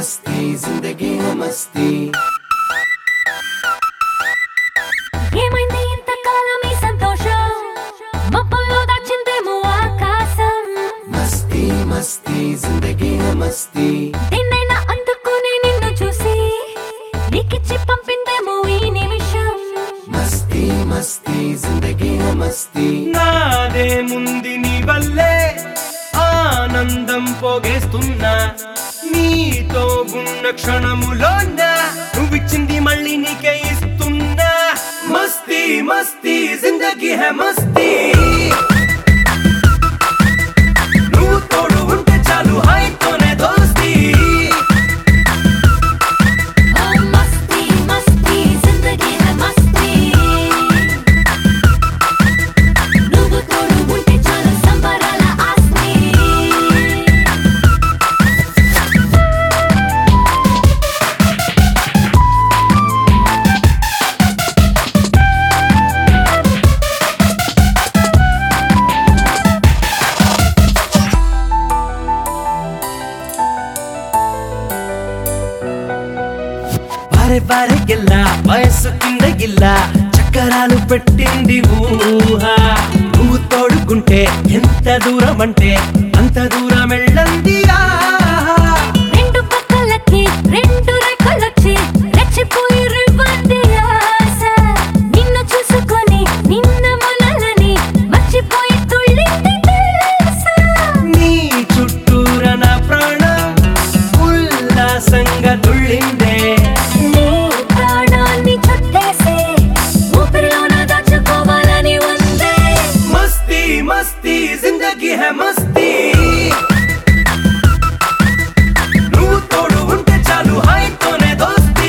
मस्ती जिंदगी है मस्ती ఏమైంది ఇంతకాలం ఈ సంతోషం మబ్బుల్లో దాచిందేమో ఆకాశం मस्ती मस्ती जिंदगी है मस्ती నిన్నైనా అందుకుని నిన్ను చూసి నీకిచ్చి పంపిందేమో ఈ నిమిషం मस्ती मस्ती जिंदगी है मस्ती నాదే ముంది నీ వల్లే ఆనందం పోగేస్తున్నా నీతో ఉన్న క్షణములోన నువ్విచ్చింది మళ్ళీ నీకే ఇస్తున్నా మస్తీ మస్తీ జిందగీ హే మస్తీ నువ్వు తోడు ఉంటే చాలు హాయితోనే దోస్తీ ఓ మస్తీ మస్తీ జిందగీ హై మస్తీ నువ్వు తోడు ఉంటే చాలు సంబరాల ఆస్తి బారే బారే గిల్లా వయస్సు కింద గిల్లా చక్కరాలు పెట్టింది ఊహ నువ్వు తోడుకుంటే ఎంత దూరం అంటే అంత దూరం వెళ్ళంది రెండు పక్కలకి రెండు రెక్కలొచ్చి రెచ్చిపోయి రివ్వంది ఆశ నిన్ను చూసుకొని నిన్న మొనలని మర్చిపోయి తుళ్ళింది తెలుసా నీ చుట్టూర నా ప్రాణం ఉల్లాసంగా తుళ్ళిందే నీ ప్రాణాన్ని చుట్టేసే ఊపిరిలోన దాచుకోవాలని ఉందే మస్తీ మస్తీ జిందగీ హే మస్తీ నువ్వు తోడు ఉంటే చాలు హాయితోనే దోస్తీ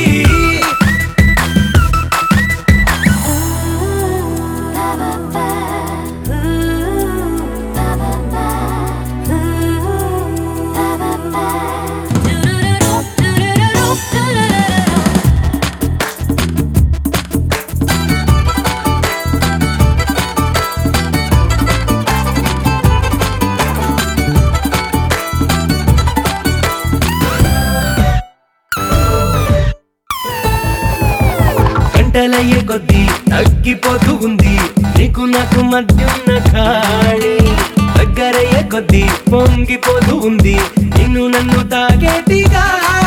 గంటలయ్యే కొద్దీ తగ్గిపోతూ ఉంది నీకు నాకు మధ్యున్న ఖాళీ దగ్గరయ్యే కొద్దీ పొంగిపోతూ ఉంది నిన్ను నన్ను తాగేటి గాలి